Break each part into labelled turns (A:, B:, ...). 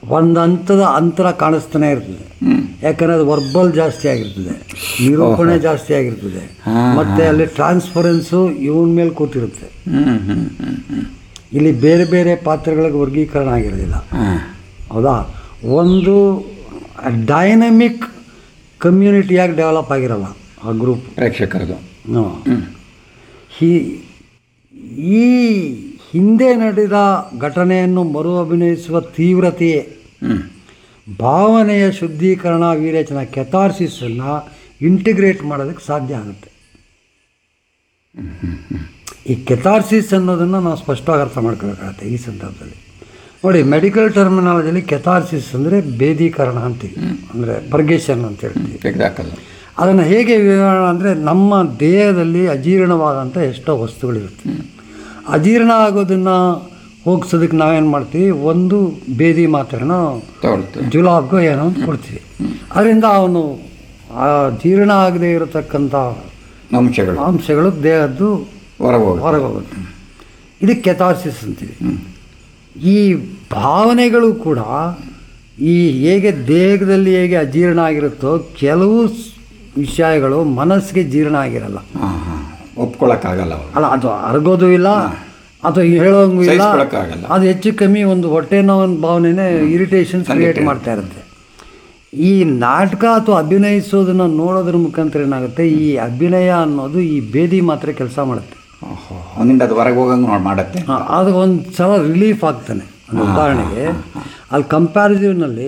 A: ಒಂದು ಹಂತದ ಅಂತರ ಕಾಣಿಸ್ತಾನೆ ಇರ್ತದೆ ಯಾಕಂದ್ರೆ ಅದು ವರ್ಬಲ್ ಜಾಸ್ತಿ ಆಗಿರ್ತದೆ ನಿರೂಪಣೆ ಜಾಸ್ತಿ ಆಗಿರ್ತದೆ ಮತ್ತೆ ಅಲ್ಲಿ ಟ್ರಾನ್ಸ್ಪರೆನ್ಸು ಇವನ ಮೇಲೆ ಕೂತಿರುತ್ತೆ
B: ಹ್ಮ್ ಹ್ಮ್ ಹ್ಮ್ ಹ್ಮ್
A: ಇಲ್ಲಿ ಬೇರೆ ಬೇರೆ ಪಾತ್ರಗಳಿಗೆ ವರ್ಗೀಕರಣ ಆಗಿರೋದಿಲ್ಲ
B: ಹಾಂ
A: ಹೌದಾ ಒಂದು ಡೈನಮಿಕ್ ಕಮ್ಯುನಿಟಿಯಾಗಿ ಡೆವಲಪ್ ಆಗಿರಲ್ಲ ಆ ಗ್ರೂಪ್
B: ಪ್ರೇಕ್ಷಕರದು
A: ಈ ಈ ಹಿಂದೆ ನಡೆದ ಘಟನೆಯನ್ನು ಮರು ಅಭಿನಯಿಸುವ ತೀವ್ರತೆಯೇ
B: ಹ್ಮ್
A: ಭಾವನೆಯ ಶುದ್ಧೀಕರಣ ವಿರೇಚನ ಕೆಥಾರ್ಸಿಸನ್ನು ಇಂಟಿಗ್ರೇಟ್ ಮಾಡೋದಕ್ಕೆ ಸಾಧ್ಯ ಆಗುತ್ತೆ ಈ ಕೆಥಾರ್ಸಿಸ್ ಅನ್ನೋದನ್ನು ನಾವು ಸ್ಪಷ್ಟವಾಗಿ ಅರ್ಥ ಮಾಡ್ಕೋಬೇಕಾಗತ್ತೆ ಈ ಸಂದರ್ಭದಲ್ಲಿ ನೋಡಿ ಮೆಡಿಕಲ್ ಟರ್ಮಿನಾಲಜಿಲಿ ಕೆಥಾರ್ಸಿಸ್ ಅಂದರೆ ಭೇದೀಕರಣ ಅಂತೀವಿ ಅಂದರೆ ಪರ್ಗೇಷನ್ ಅಂತ ಹೇಳ್ತೀವಿ
B: ತೆಗೆದಾಕಲ್ಲ
A: ಅದನ್ನು ಹೇಗೆ ವಿವರಣೆ ಅಂದರೆ ನಮ್ಮ ದೇಹದಲ್ಲಿ ಅಜೀರ್ಣವಾದಂಥ ಎಷ್ಟೋ ವಸ್ತುಗಳಿರುತ್ತೆ ಅಜೀರ್ಣ ಆಗೋದನ್ನು ಹೋಗ್ಸೋದಕ್ಕೆ ನಾವೇನು ಮಾಡ್ತೀವಿ ಒಂದು ಬೇದಿ ಮಾತ್ರೆನ
B: ತಗೊಳ್ತು
A: ಜುಲಾಬ್ಗೋ ಏನೋ ಅಂತ ಕೊಡ್ತೀವಿ ಅದರಿಂದ ಅವನು ಆ ಜೀರ್ಣ ಆಗದೆ ಇರತಕ್ಕಂಥ
B: ಅಂಶಗಳು
A: ಅಂಶಗಳು ದೇಹದ್ದು
B: ಹೊರಗೆ ಹೋಗುತ್ತೆ
A: ಹೊರಗೆ ಹೋಗುತ್ತೆ ಇದಕ್ಕೆ ಕೆಥಾರ್ಸಿಸ್ ಅಂತೀವಿ ಈ ಭಾವನೆಗಳು ಕೂಡ ಈ ಹೇಗೆ ದೇಹದಲ್ಲಿ ಹೇಗೆ ಅಜೀರ್ಣ ಆಗಿರುತ್ತೋ ಕೆಲವು ಸ್- ವಿಷಯಗಳು ಮನಸ್ಸಿಗೆ ಜೀರ್ಣ ಆಗಿರಲ್ಲ
B: ಹಾಂ ಹಾಂ ಒಪ್ಕೊಳಕ್ಕಾಗಲ್ಲ ಅವರು
A: ಅಲ್ಲ ಅದು ಅರಗೋದು ಇಲ್ಲ ಅಥವಾ ಹೇಳೋಂಗೂ ಇಲ್ಲ
B: ಸಹಿಸ್ಕೊಳಕ್ಕಾಗಲ್ಲ.
A: ಅದು ಹೆಚ್ಚು ಕಮ್ಮಿ ಒಂದು ಹೊಟ್ಟೆ ನೋವಿನ ಭಾವನೆನೇ ಇರಿಟೇಷನ್ ಕ್ರಿಯೇಟ್ ಮಾಡ್ತಾ ಇರುತ್ತೆ ಈ ನಾಟಕ ಅಥವಾ ಅಭಿನಯಿಸೋದನ್ನು ನೋಡೋದ್ರ ಮುಖಾಂತರ ಏನಾಗುತ್ತೆ ಈ ಅಭಿನಯ ಅನ್ನೋದು ಈ ಬೇದಿ ಮಾತ್ರ ಕೆಲಸ ಮಾಡುತ್ತೆ
B: ಓಹೋ ಅವನಿಂದ ಅದು ಹೊರಗೆ ಹೋಗಂಗೆ ನೋಡಿ ಮಾಡುತ್ತೆ
A: ಆ, ಅದು ಒಂದು ಸಲ ರಿಲೀಫ್ ಆಗ್ತಾನೆ ಒಂದು ಉದಾಹರಣೆಗೆ ಅಲ್ಲಿ ಕಂಪ್ಯಾರಿಸಿವ್ನಲ್ಲಿ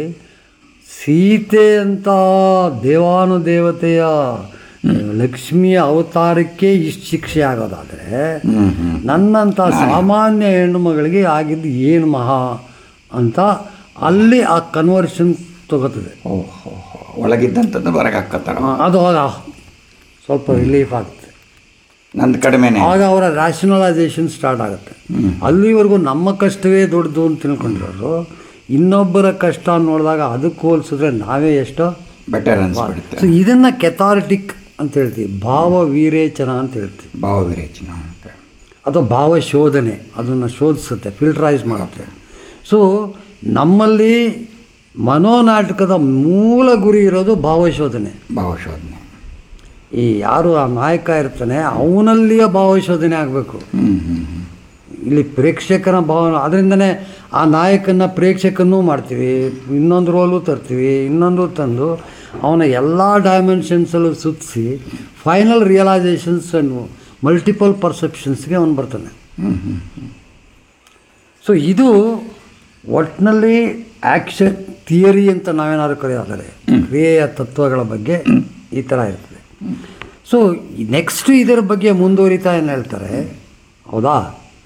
A: ಸೀತೆ ಅಂತ ದೇವಾನುದೇವತೆಯ ಲಕ್ಷ್ಮಿಯ ಅವತಾರಕ್ಕೆ ಇಷ್ಟು ಶಿಕ್ಷೆ ಆಗೋದಾದರೆ
B: ಹ್ಮ್ ಹ್ಮ್
A: ನನ್ನಂಥ ಸಾಮಾನ್ಯ ಹೆಣ್ಣು ಮಗಳಿಗೆ ಆಗಿದ್ದು ಏನು ಮಹಾ ಅಂತ ಅಲ್ಲಿ ಆ ಕನ್ವರ್ಷನ್ ತಗೋತದೆ
B: ಓಹೋ ಒಳಗಿದ್ದಂಥದ್ದು ಹೊರಗೆ ಹಾಕತ್ತಾರ
A: ಆ, ಅದು ಆಗ ಸ್ವಲ್ಪ ರಿಲೀಫ್ ಆಗುತ್ತೆ
B: ನಂದು ಕಡಿಮೆನೆ
A: ಆಗ ಅವರ ರ್ಯಾಷನಲೈಸೇಷನ್ ಸ್ಟಾರ್ಟ್ ಆಗುತ್ತೆ ಅಲ್ಲಿವರೆಗೂ ನಮ್ಮ ಕಷ್ಟವೇ ದೊಡ್ಡದು ಅಂತ ತಿಳ್ಕೊಂಡಿರೋರು ಇನ್ನೊಬ್ಬರ ಕಷ್ಟ ನೋಡಿದಾಗ ಅದಕ್ಕೆ ಹೋಲಿಸಿದ್ರೆ ನಾವೇ ಎಷ್ಟೋ
B: ಬೆಟರ್ ಅನ್ಸ್ಬಿಡುತ್ತೆ
A: ಸೊ ಇದನ್ನು ಕೆಥಾರಿಟಿಕ್ ಅಂತ ಹೇಳ್ತೀವಿ ಭಾವ ವೀರೇಚನ ಅಂತ ಹೇಳ್ತೀವಿ
B: ಭಾವ ವಿರೇಚನ ಅಂತ
A: ಅಥವಾ ಭಾವ ಶೋಧನೆ ಅದನ್ನು ಶೋಧಿಸುತ್ತೆ ಫಿಲ್ಟ್ರೈಸ್ ಮಾಡುತ್ತೆ ಸೊ ನಮ್ಮಲ್ಲಿ ಮನೋನಾಟಕದ ಮೂಲ ಗುರಿ ಇರೋದು ಭಾವಶೋಧನೆ
B: ಭಾವಶೋಧನೆ
A: ಈ ಯಾರು ಆ ನಾಯಕ ಇರ್ತಾನೆ ಅವನಲ್ಲಿಯ ಭಾವಶೋಧನೆ ಆಗಬೇಕು
B: ಹ್ಮ್ ಹ್ಮ್ ಹ್ಮ್
A: ಇಲ್ಲಿ ಪ್ರೇಕ್ಷಕನ ಭಾವನೆ ಅದರಿಂದನೇ ಆ ನಾಯಕನ ಪ್ರೇಕ್ಷಕನೂ ಮಾಡ್ತೀವಿ ಇನ್ನೊಂದು ರೋಲು ತರ್ತೀವಿ ಇನ್ನೊಂದು ತಂದು ಅವನ ಎಲ್ಲ ಡೈಮೆನ್ಷನ್ಸಲ್ಲೂ ಸುತ್ತಿಸಿ ಫೈನಲ್ ರಿಯಲೈಸೇಷನ್ಸ್ ಆ್ಯಂಡ್ ಮಲ್ಟಿಪಲ್ ಪರ್ಸೆಪ್ಷನ್ಸ್ಗೆ ಅವನು ಬರ್ತಾನೆ
B: ಹ್ಮ್ ಹ್ಮ್
A: ಸೊ ಇದು ಒಟ್ಟಿನಲ್ಲಿ ಆ್ಯಕ್ಷನ್ ಥಿಯರಿ ಅಂತ ನಾವೇನಾದ್ರು ಕರೆಯೋದಾದರೆ ಕ್ರಿಯೆಯ ತತ್ವಗಳ ಬಗ್ಗೆ ಈ ಥರ ಇರ್ತದೆ ಸೊ ನೆಕ್ಸ್ಟ್ ಇದರ ಬಗ್ಗೆ ಮುಂದುವರಿತಾ ಏನು ಹೇಳ್ತಾರೆ ಹೌದಾ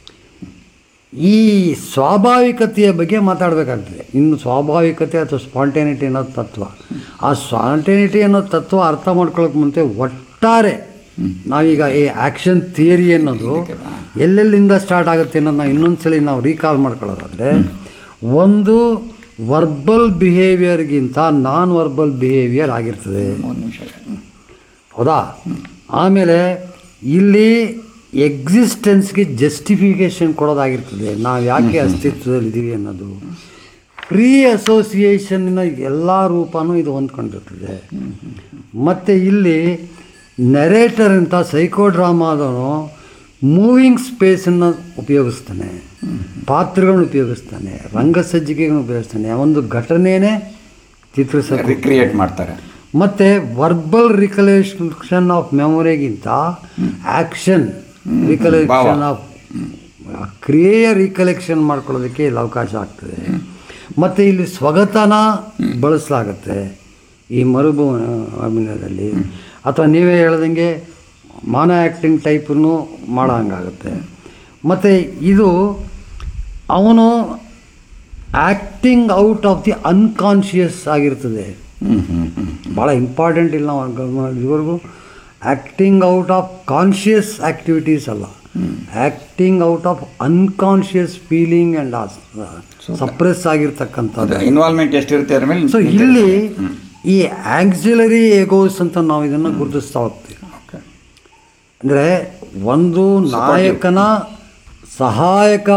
A: ಈ ಸ್ವಾಭಾವಿಕತೆಯ ಬಗ್ಗೆ ಮಾತಾಡಬೇಕಾಗ್ತದೆ ಇನ್ನು ಸ್ವಾಭಾವಿಕತೆ ಅಥವಾ ಸ್ಪಾಂಟೇನಿಟಿ ಅನ್ನೋ ತತ್ವ ಆ ಸ್ಪಾಂಟೇನಿಟಿ ಅನ್ನೋ ತತ್ವ ಅರ್ಥ ಮಾಡ್ಕೊಳ್ಳೋಕೆ ಮುಂಚೆ ಒಟ್ಟಾರೆ ನಾವೀಗ ಈ ಆ್ಯಕ್ಷನ್ ಥಿಯರಿ ಅನ್ನೋದು ಎಲ್ಲೆಲ್ಲಿಂದ ಸ್ಟಾರ್ಟ್ ಆಗುತ್ತೆ ಅನ್ನೋದನ್ನ ಇನ್ನೊಂದ್ಸಲಿ ನಾವು ರೀಕಾಲ್ ಮಾಡ್ಕೊಳ್ಳೋದಾದರೆ ಒಂದು ವರ್ಬಲ್ ಬಿಹೇವಿಯರ್ಗಿಂತ ನಾನ್ ವರ್ಬಲ್ ಬಿಹೇವಿಯರ್ ಆಗಿರ್ತದೆ
B: ಒಂದು ನಿಮಿಷ ಹ್ಮ್.
A: ಹೌದಾ ಆಮೇಲೆ ಇಲ್ಲಿ ಎಕ್ಸಿಸ್ಟೆನ್ಸ್ಗೆ ಜಸ್ಟಿಫಿಕೇಶನ್ ಕೊಡೋದಾಗಿರ್ತದೆ ನಾವು ಯಾಕೆ ಅಸ್ತಿತ್ವದಲ್ಲಿದ್ದೀವಿ ಅನ್ನೋದು ಫ್ರೀ ಅಸೋಸಿಯೇಷನ್ನ ಎಲ್ಲ ರೂಪನೂ ಇದು ಹೊಂದ್ಕೊಂಡಿರ್ತದೆ ಮತ್ತು ಇಲ್ಲಿ ನೆರೇಟರ್ ಅಂತ ಸೈಕೋ ಡ್ರಾಮಾದವನು ಮೂವಿಂಗ್ ಸ್ಪೇಸನ್ನು ಉಪಯೋಗಿಸ್ತಾನೆ ಪಾತ್ರಗಳನ್ನ ಉಪಯೋಗಿಸ್ತಾನೆ ರಂಗಸಜ್ಜಿಕೆಗಳನ್ನ ಉಪಯೋಗಿಸ್ತಾನೆ ಒಂದು ಘಟನೆನೇ ಚಿತ್ರಿಸೋಕೆ
B: ರಿಕ್ರಿಯೇಟ್ ಮಾಡ್ತಾರೆ
A: ಮತ್ತು ವರ್ಬಲ್ ರಿಕಲೆಕ್ಷನ್ ಆಫ್ ಮೆಮೊರಿಗಿಂತ ಆ್ಯಕ್ಷನ್ ರಿಕಲೆಕ್ಷನ್ ಆಫ್ ಕ್ರಿಯೆಯ ರಿಕಲೆಕ್ಷನ್ ಮಾಡ್ಕೊಳ್ಳೋದಕ್ಕೆ ಇಲ್ಲಿ ಅವಕಾಶ ಆಗ್ತದೆ ಮತ್ತು ಇಲ್ಲಿ ಸ್ವಗತನ ಬಳಸಲಾಗುತ್ತೆ ಈ ಮರುಭೂ ಅಭಿನಯದಲ್ಲಿ ಅಥವಾ ನೀವೇ ಹೇಳ್ದಂಗೆ ಮಾನ ಆ್ಯಕ್ಟಿಂಗ್ ಟೈಪನ್ನು ಮಾಡೋ ಹಂಗಾಗುತ್ತೆ ಮತ್ತು ಇದು ಅವನು acting out of the unconscious ಆಗಿರ್ತದೆ
B: ಹ್ಮ್ ಹ್ಮ್ ಹ್ಮ್
A: ಭಾಳ ಇಂಪಾರ್ಟೆಂಟ್ ಇಲ್ಲ ನಾವು ಗಮನ ಇದುವರೆಗೂ acting out of conscious activities ಅಲ್ಲ acting out of unconscious feeling and suppress ಆಗಿರ್ತಕ್ಕಂಥದ್ದು
B: ಅದು ಇನ್ವಾಲ್ವ್ಮೆಂಟ್ ಎಷ್ಟಿರುತ್ತೆ ಅದ್ರ ಮೇಲೆ
A: ಸೊ ಇಲ್ಲಿ ಈ ಆಕ್ಸಿಲರಿ ಎಗೋಸ್ ಅಂತ ನಾವು ಇದನ್ನು ಗುರುತಿಸ್ತಾ ಹೋಗ್ತೀವಿ
B: ಓಕೆ
A: ಅಂದರೆ ಒಂದು ನಾಯಕನ ಸಹಾಯಕ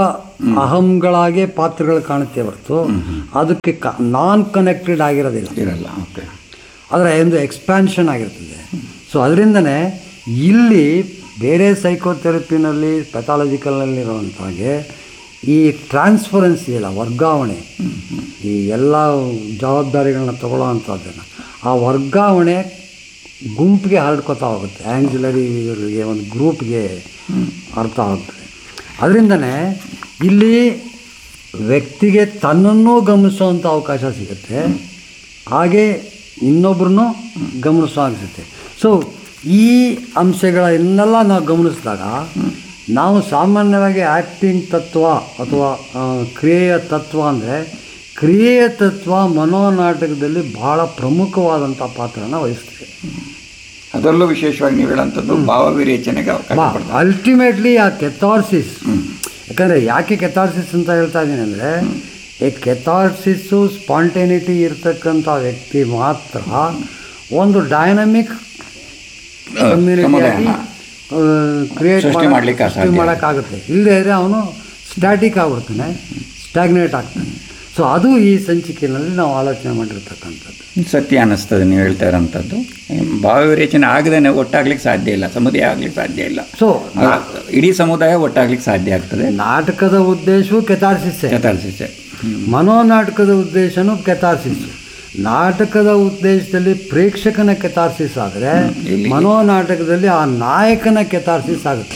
A: ಅಹಂಗಳಾಗೆ ಪಾತ್ರಗಳು ಕಾಣುತ್ತೆ ಹೊರತು ಅದಕ್ಕೆ ನಾನ್ ಕನೆಕ್ಟೆಡ್ ಆಗಿರೋದಿಲ್ಲ
B: ಇರಲ್ಲ ಓಕೆ
A: ಆದರೆ ಒಂದು ಎಕ್ಸ್ಪ್ಯಾನ್ಷನ್ ಆಗಿರ್ತದೆ ಸೊ ಅದರಿಂದನೇ ಇಲ್ಲಿ ಬೇರೆ ಸೈಕೋಥೆರಪಿನಲ್ಲಿ ಪೆಥಾಲಜಿಕಲ್ನಲ್ಲಿರುವಂಥ ಹಾಗೆ ಈ ಟ್ರಾನ್ಸ್ಫರೆನ್ಸ್ ಇಲ್ಲ ವರ್ಗಾವಣೆ ಈ ಎಲ್ಲ ಜವಾಬ್ದಾರಿಗಳನ್ನ ತಗೊಳ್ಳೋ ಅಂಥದ್ದನ್ನು ಆ ವರ್ಗಾವಣೆ ಗುಂಪಿಗೆ ಹರಡ್ಕೋತಾ ಹೋಗುತ್ತೆ ಆ್ಯಂಗ್ಯುಲರಿ ಇವರಿಗೆ ಒಂದು ಗ್ರೂಪ್ಗೆ ಅರ್ಥ ಆಗುತ್ತೆ ಅದರಿಂದನೇ ಇಲ್ಲಿ ವ್ಯಕ್ತಿಗೆ ತನ್ನನ್ನೂ ಗಮನಿಸುವಂಥ ಅವಕಾಶ ಸಿಗುತ್ತೆ ಹಾಗೆ ಇನ್ನೊಬ್ರನ್ನೂ ಗಮನಿಸೋ ಅನಿಸುತ್ತೆ ಸೊ ಈ ಅಂಶಗಳನ್ನೆಲ್ಲ ನಾವು ಗಮನಿಸಿದಾಗ ನಾವು ಸಾಮಾನ್ಯವಾಗಿ ಆ್ಯಕ್ಟಿಂಗ್ ತತ್ವ ಅಥವಾ ಆ, ಕ್ರಿಯೆಯ ತತ್ವ ಅಂದರೆ ಕ್ರಿಯೆಯ ತತ್ವ ಮನೋನಾಟಕದಲ್ಲಿ ಬಹಳ ಪ್ರಮುಖವಾದಂಥ ಪಾತ್ರನ ವಹಿಸ್ತದೆ
B: ಅದರಲ್ಲೂ ವಿಶೇಷವಾಗಿ ನೀವು ಹೇಳೋಂಥದ್ದು ಭಾವ ವಿರೇಚನೆಗೆ ಅವಕಾಶ
A: ಬಾ
B: ಕೊಡ್ತಾರೆ
A: ಅಲ್ಟಿಮೇಟ್ಲಿ ಆ ಕೆಥಾರ್ಸಿಸ್ ಯಾಕಂದರೆ ಯಾಕೆ ಕೆಥಾರ್ಸಿಸ್ ಅಂತ ಹೇಳ್ತಾ ಇದ್ದೀನಿ ಅಂದರೆ ಈ ಕೆಥಾರ್ಸಿಸ್ಸು ಸ್ಪಾಂಟೇನಿಟಿ ಇರ್ತಕ್ಕಂಥ ವ್ಯಕ್ತಿ ಮಾತ್ರ ಒಂದು ಡೈನಮಿಕ್ ಕಮ್ಯುನಿಟಿಯಾಗಿ ಕ್ರಿಯೇಟ್
B: ಸೃಷ್ಟಿ ಮಾಡ್ಲಿಕ್ಕೆ ಅಸಾಧ್ಯ.
A: ಮಾಡೋಕ್ಕಾಗುತ್ತೆ ಇಲ್ಲದೇ ಇದ್ರೆ ಅವನು ಸ್ಟ್ಯಾಟಿಕ್ ಆಗ್ಬಿಡ್ತಾನೆ ಸ್ಟ್ಯಾಗ್ನೇಟ್ ಆಗ್ತಾನೆ ಸೊ ಅದು ಈ ಸಂಚಿಕೆಯಲ್ಲಿ ನಾವು ಆಲೋಚನೆ ಮಾಡಿರ್ತಕ್ಕಂಥದ್ದು
B: ಸತ್ಯ ಅನ್ನಿಸ್ತದೆ ನೀವು ಹೇಳ್ತಾ ಇರೋಂಥದ್ದು ಭಾವ ವಿರೇಚನೆ ಆಗದೇ ಒಟ್ಟಾಗ್ಲಿಕ್ಕೆ ಸಾಧ್ಯ ಇಲ್ಲ ಸಮುದಾಯ ಆಗ್ಲಿಕ್ಕೆ ಸಾಧ್ಯ ಇಲ್ಲ
A: ಸೊ
B: ಆ, ಇಡೀ ಸಮುದಾಯ ಒಟ್ಟಾಗ್ಲಿಕ್ಕೆ ಸಾಧ್ಯ ಆಗ್ತದೆ
A: ನಾಟಕದ ಉದ್ದೇಶವು ಕೆಥಾರ್ಸಿಸ್ಸೇ
B: ಕೆತಾರ್ಸಿಸೆ
A: ಮನೋನಾಟಕದ ಉದ್ದೇಶನೂ ಕೆಥಾರ್ಸಿಸ್ ನಾಟಕದ ಉದ್ದೇಶದಲ್ಲಿ ಪ್ರೇಕ್ಷಕನ ಕೆಥಾರ್ಸಿಸ್ ಆದರೆ
B: ಇಲ್ಲಿ-
A: ಮನೋನಾಟಕದಲ್ಲಿ ಆ ನಾಯಕನ ಕೆಥಾರ್ಸಿಸ್ ಆಗುತ್ತೆ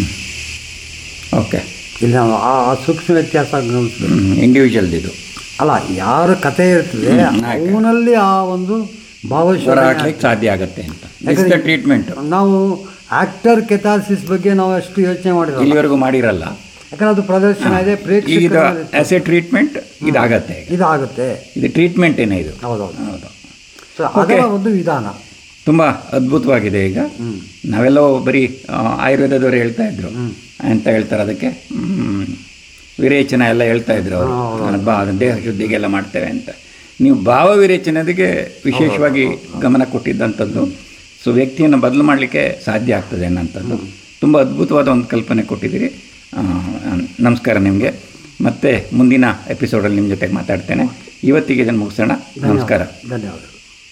B: ಓಕೆ
A: ಇಲ್ಲಿ ನಾವು ಆ ಆ ಸೂಕ್ಷ್ಮ ವ್ಯತ್ಯಾಸ ಗಮನಿಸ್ಬೇಕು
B: ಇಂಡಿವಿಜುವಲ್ ಇದು
A: ಅಲ್ಲ ಯಾರ ಕಥೆ ಇರ್ತದೆ
B: ಹ್ಮ್, ನಾಯಕ.
A: ಅವನಲ್ಲಿ ಆ ಒಂದು
B: ಹೊರ
A: ಭಾವಶೋಧ
B: ಹಾಕ್ಲಿಕ್ಕೆ ಸಾಧ್ಯ ಆಗುತ್ತೆ ಅಂತ ಇಸ್ ದ ಟ್ರೀಟ್ಮೆಂಟ್
A: ನಾವು ಆಕ್ಟರ್ ಕೆಥಾರ್ಸಿಸ್ ಬಗ್ಗೆ ನಾವು ಅಷ್ಟು ಯೋಚನೆ ಮಾಡಿರಲ್ಲ
B: ಇಲ್ಲಿವರೆಗೂ ಮಾಡಿರಲ್ಲ
A: ಯಾಕಂದ್ರೆ ಅದು ಪ್ರದರ್ಶನ ಇದೆ
B: ಈಗ ಇದು
A: ಪ್ರೇಕ್ಷಕರ
B: ಆಸ್ ಎ ಟ್ರೀಟ್ಮೆಂಟ್ ಇದಾಗತ್ತೆ
A: ಇದಾಗುತ್ತೆ
B: ಇದು ಟ್ರೀಟ್ಮೆಂಟ್ ಏನೇ ಇದು
A: ಹೌದೌದು
B: ಹೌದು
A: ಸೊ ಅದರ ಒಂದು ವಿಧಾನ
B: ತುಂಬ ಅದ್ಭುತವಾಗಿದೆ ಈಗ ನಾವೆಲ್ಲೋ ಬರೀ ಆ, ಆಯುರ್ವೇದದವರು ಹೇಳ್ತಾ ಇದ್ರು ಅಂತ ಹೇಳ್ತಾರೆ ಅದಕ್ಕೆ ಹ್ಮ್, ವಿರೇಚನ ಎಲ್ಲ ಹೇಳ್ತಾ ಇದ್ರು ಅವರು ಬಾ ದೇಹ ಶುದ್ಧಿಗೆಲ್ಲ ಮಾಡ್ತೇವೆ ಅಂತ ನೀವು ಭಾವ ವಿರೇಚನೆಗೆ ವಿಶೇಷವಾಗಿ ಗಮನ ಕೊಟ್ಟಿದ್ದಂಥದ್ದು ಸೊ ವ್ಯಕ್ತಿಯನ್ನು ಬದಲು ಮಾಡಲಿಕ್ಕೆ ಸಾಧ್ಯ ಆಗ್ತದೆ ಅನ್ನೋಂಥದ್ದು ತುಂಬ ಅದ್ಭುತವಾದ ಒಂದು ಕಲ್ಪನೆ ಕೊಟ್ಟಿದ್ದೀರಿ ಆ, ನಮಸ್ಕಾರ ನಿಮಗೆ ಮತ್ತೆ ಮುಂದಿನ ಎಪಿಸೋಡಲ್ಲಿ ನಿಮ್ಮ ಜೊತೆಗೆ ಮಾತಾಡ್ತೇನೆ ಇವತ್ತಿಗೆ ಇದನ್ನು ಮುಗಿಸೋಣ ನಮಸ್ಕಾರ
A: ಧನ್ಯವಾದಗಳು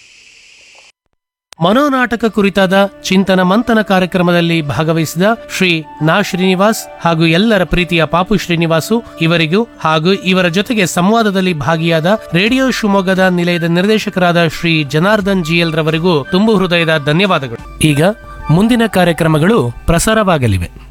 C: ಮನೋನಾಟಕ ಕುರಿತಾದ ಚಿಂತನ ಮಂಥನ ಕಾರ್ಯಕ್ರಮದಲ್ಲಿ ಭಾಗವಹಿಸಿದ ಶ್ರೀ ನಾ ಶ್ರೀನಿವಾಸ್ ಹಾಗೂ ಎಲ್ಲರ ಪ್ರೀತಿಯ ಪಾಪು ಶ್ರೀನಿವಾಸು ಇವರಿಗೂ ಹಾಗೂ ಇವರ ಜೊತೆಗೆ ಸಂವಾದದಲ್ಲಿ ಭಾಗಿಯಾದ ರೇಡಿಯೋ ಶಿವಮೊಗ್ಗದ ನಿಲಯದ ನಿರ್ದೇಶಕರಾದ ಶ್ರೀ ಜನಾರ್ದನ್ ಜಿಎಲ್ ರವರಿಗೂ ತುಂಬು ಹೃದಯದ ಧನ್ಯವಾದಗಳು ಈಗ ಮುಂದಿನ ಕಾರ್ಯಕ್ರಮಗಳು ಪ್ರಸಾರವಾಗಲಿವೆ